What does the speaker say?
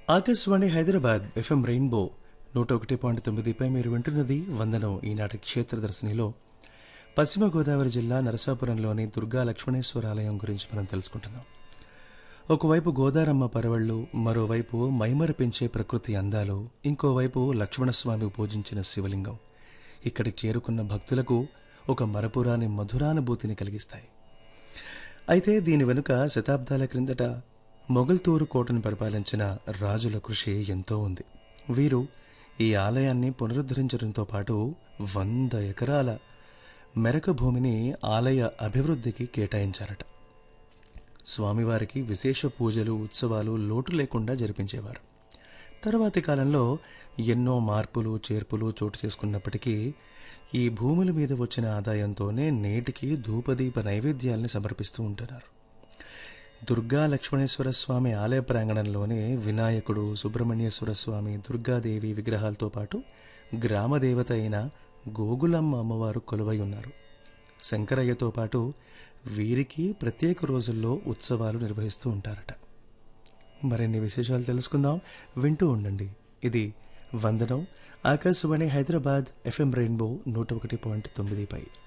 Akashvani Hyderabad FM rainbow నూట ఒకటి point తొమ్మిదిపై మీరు వింటున్నది వందనం ఈనాటి క్షేత్ర దర్శనిలో పశ్చిమ గోదావరి జిల్లా నరసాపురంలోని దుర్గా లక్ష్మణేశ్వర ఆలయం గురించి మనం తెలుసుకుంటున్నాం ఒకవైపు గోదారమ్మ పరవళ్ళు మరోవైపు మైమర పెంచే ప్రకృతి అందాలు ఇంకోవైపు లక్ష్మణస్వామి పూజించిన శివలింగం ఇక్కడికి చేరుకున్న భక్తులకు ఒక మరపురాని మధురానుభూతిని కలిగిస్తాయి అయితే దీని వెనుక శతాబ్దాల క్రిందట మొగల్తూరు కోటను పరిపాలించిన రాజుల కృషి ఎంతో ఉంది వీరు ఈ ఆలయాన్ని పునరుద్ధరించడంతో పాటు వంద ఎకరాల మెరక భూమిని ఆలయ అభివృద్ధికి కేటాయించారట స్వామివారికి విశేష పూజలు ఉత్సవాలు లోటు లేకుండా జరిపించేవారు తరువాతి కాలంలో ఎన్నో మార్పులు చేర్పులు చోటు చేసుకున్నప్పటికీ ఈ భూముల మీద వచ్చిన ఆదాయంతోనే నేటికి ధూపదీప నైవేద్యాల్ని సమర్పిస్తూ ఉంటున్నారు దుర్గా లక్ష్మణేశ్వర స్వామి ఆలయ ప్రాంగణంలోనే వినాయకుడు సుబ్రహ్మణ్యేశ్వర స్వామి దుర్గాదేవి విగ్రహాలతో పాటు గ్రామదేవత అయిన గోగులమ్మ అమ్మవారు కొలువై ఉన్నారు శంకరయ్యతో పాటు వీరికి ప్రత్యేక రోజుల్లో ఉత్సవాలు నిర్వహిస్తూ ఉంటారట మరిన్ని విశేషాలు తెలుసుకుందాం వింటూ ఉండండి ఇది వందనం ఆకాశవాణి హైదరాబాద్ ఎఫ్ఎం రెయిన్బో నూట ఒకటి పాయింట్ తొమ్మిదిపై